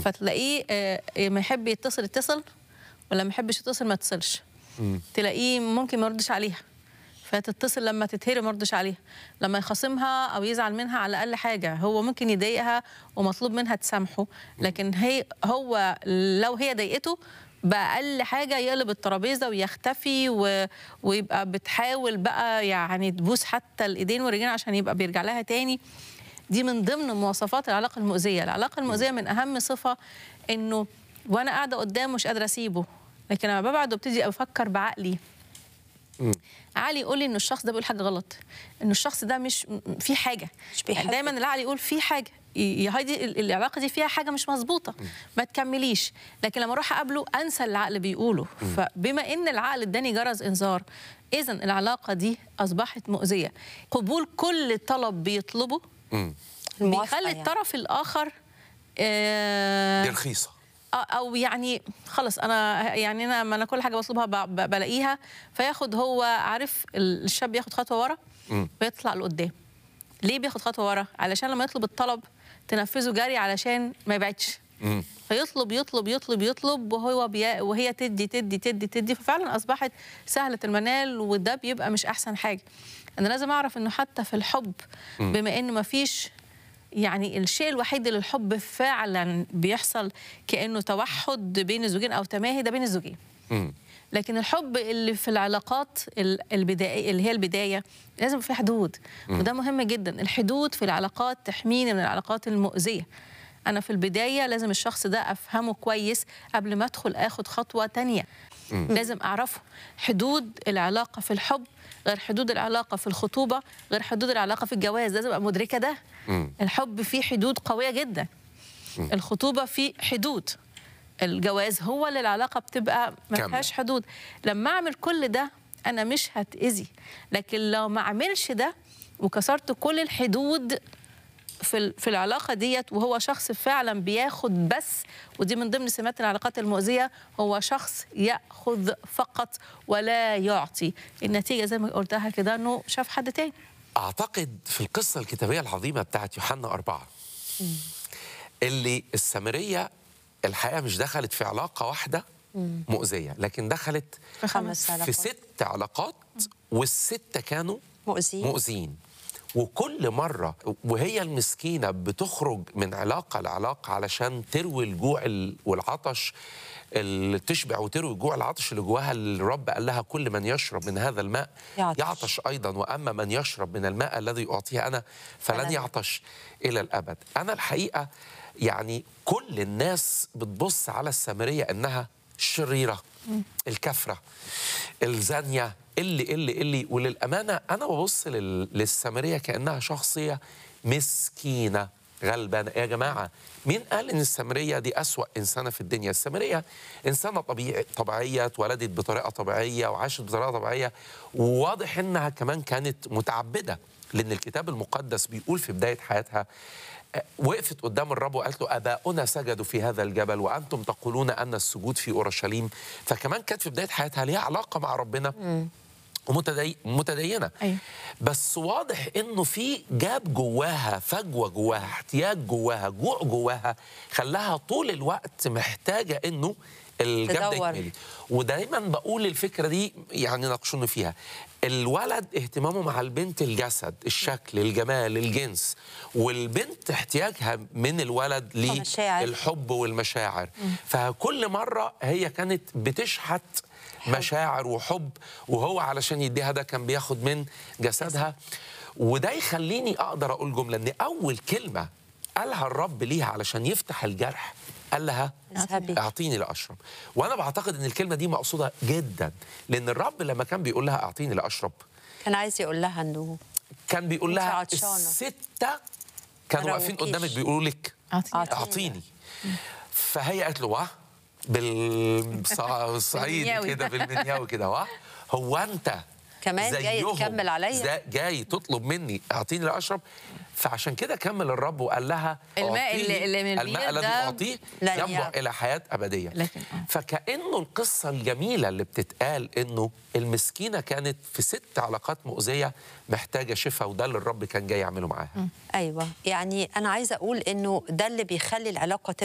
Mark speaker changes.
Speaker 1: فتلاقيه آه، ما يحب يتصل يتصل ولا ما يحبش يتصل ما يتصلش تلاقيه ممكن ما يردش عليها فتتصل لما تتهري ما يردش عليها لما يخاصمها او يزعل منها على اقل حاجه هو ممكن يضايقها ومطلوب منها تسامحه لكن هي هو لو هي ضايقته بأقل حاجة يقلب الترابيزة ويختفي و... ويبقى بتحاول بقى يعني تبوس حتى الإيدين والرجلين عشان يبقى بيرجع لها تاني دي من ضمن مواصفات العلاقة المؤذية العلاقة المؤذية من أهم صفة إنه وأنا قاعدة قدامه مش قادرة أسيبه لكن لما ببعد وابتدي أفكر بعقلي عقلي يقول لي إن الشخص ده بيقول حاجة غلط إن الشخص ده مش م- في حاجة
Speaker 2: مش بيحبك.
Speaker 1: دايما العقل يقول في حاجة يا هايدي ال- العلاقة دي فيها حاجة مش مظبوطة ما تكمليش لكن لما أروح أقابله أنسى اللي العقل بيقوله فبما إن العقل اداني جرس إنذار إذا العلاقة دي أصبحت مؤذية قبول كل طلب بيطلبه
Speaker 2: الموافقة
Speaker 1: بيخلي
Speaker 2: يعني.
Speaker 1: الطرف الاخر آه،
Speaker 3: دي رخيصه
Speaker 1: او يعني خلص انا يعني انا ما انا كل حاجه بطلبها ب- ب- بلاقيها فياخد هو عارف ال- الشاب ياخد خطوه ورا ويطلع لقدام ليه بياخد خطوه ورا علشان لما يطلب الطلب تنفذه جري علشان ما يبعدش فيطلب يطلب يطلب يطلب وهو بي... وهي تدي تدي تدي تدي ففعلا اصبحت سهله المنال وده بيبقى مش احسن حاجه انا لازم اعرف انه حتى في الحب بما انه ما فيش يعني الشيء الوحيد اللي الحب فعلا بيحصل كانه توحد بين الزوجين او تماهي ده بين الزوجين لكن الحب اللي في العلاقات ال- البدائيه اللي هي البدايه لازم يبقى في حدود وده مهم جدا الحدود في العلاقات تحميني من العلاقات المؤذيه انا في البدايه لازم الشخص ده افهمه كويس قبل ما ادخل اخد خطوه تانية لازم اعرفه حدود العلاقه في الحب غير حدود العلاقه في الخطوبه غير حدود العلاقه في الجواز لازم ابقى مدركه ده الحب فيه حدود قويه جدا الخطوبه فيه حدود الجواز هو اللي العلاقه بتبقى ما
Speaker 3: كاملة.
Speaker 1: فيهاش حدود لما اعمل كل ده انا مش هتاذي لكن لو ما اعملش ده وكسرت كل الحدود في ال- في العلاقه ديت وهو شخص فعلا بياخد بس ودي من ضمن سمات العلاقات المؤذيه هو شخص ياخذ فقط ولا يعطي النتيجه زي ما قلتها كده انه شاف حد تاني
Speaker 3: اعتقد في القصه الكتابيه العظيمه بتاعت يوحنا أربعة اللي السامريه الحقيقه مش دخلت في علاقه واحده مؤذيه لكن دخلت
Speaker 1: في
Speaker 2: خمس
Speaker 3: في
Speaker 2: علاقات
Speaker 3: ست علاقات والسته كانوا
Speaker 2: مؤذيين
Speaker 3: مؤذين وكل مرة وهي المسكينة بتخرج من علاقة لعلاقة علشان تروي الجوع ال- والعطش اللي تشبع وتروي الجوع العطش اللي جواها اللي الرب قال لها كل من يشرب من هذا الماء
Speaker 2: يعطش.
Speaker 3: يعطش أيضا وأما من يشرب من الماء الذي أعطيه أنا فلن
Speaker 2: فلن.
Speaker 3: يعطش إلى الأبد أنا الحقيقة يعني كل الناس بتبص على السامرية إنها شريرة الكفرة الزانية اللي اللي اللي وللأمانة أنا ببص لل- للسامرية كأنها شخصية مسكينة غلبانة يا جماعة مين قال إن السامرية دي أسوأ إنسانة في الدنيا السامرية إنسانة طبيعي طبيعية اتولدت بطريقة طبيعية وعاشت بطريقة طبيعية وواضح إنها كمان كانت متعبدة لأن الكتاب المقدس بيقول في بداية حياتها آه، وقفت قدام الرب وقالت له اباؤنا سجدوا في هذا الجبل وانتم تقولون ان السجود في اورشليم فكمان كانت في بدايه حياتها ليها علاقه مع ربنا ومتدي... متدينه
Speaker 1: أيوة.
Speaker 3: بس واضح انه في جاب جواها فجوه جواها احتياج جواها جوع جواها خلاها طول الوقت محتاجه انه الجاب ده
Speaker 2: تدور.
Speaker 3: يكمل ودايما بقول الفكره دي يعني ناقشوني فيها الولد اهتمامه مع البنت الجسد الشكل الجمال الجنس والبنت احتياجها من الولد
Speaker 2: مشاعر.
Speaker 3: للحب والمشاعر فكل مره هي كانت بتشحت مشاعر وحب وهو علشان يديها ده كان بياخد من جسدها وده يخليني اقدر اقول جمله ان اول كلمه قالها الرب ليها علشان يفتح الجرح قال لها
Speaker 2: اذهبي.
Speaker 3: اعطيني لاشرب وانا بعتقد ان الكلمه دي مقصوده جدا لان الرب لما كان بيقول لها اعطيني لاشرب
Speaker 2: كان عايز يقول لها انه
Speaker 3: كان بيقول
Speaker 2: أنت
Speaker 3: لها
Speaker 2: عطشانة.
Speaker 3: السته كانوا واقفين
Speaker 2: مروكيش.
Speaker 3: قدامك بيقولوا لك
Speaker 1: أعطيني.
Speaker 3: اعطيني فهي قالت له واه بالصعيد
Speaker 1: بالمنياوي.
Speaker 3: كده بالمنياوي كده واه هو انت
Speaker 2: كمان جاي
Speaker 3: زيهم
Speaker 2: تكمل عليا؟
Speaker 3: زا- جاي تطلب مني اعطيني لاشرب فعشان كده كمل الرب وقال لها
Speaker 1: الماء
Speaker 3: أعطيه-
Speaker 1: اللي- اللي من
Speaker 3: الماء
Speaker 1: البير
Speaker 3: الذي
Speaker 1: ده
Speaker 3: اعطيه
Speaker 2: لن
Speaker 3: ينبع
Speaker 2: يعطي.
Speaker 3: الى حياه ابديه
Speaker 1: لكن- آه.
Speaker 3: فكانه القصه الجميله اللي بتتقال انه المسكينه كانت في ست علاقات مؤذيه محتاجه شفاء وده اللي الرب كان جاي يعمله معاها
Speaker 2: ايوه يعني انا عايزه اقول انه ده اللي بيخلي العلاقه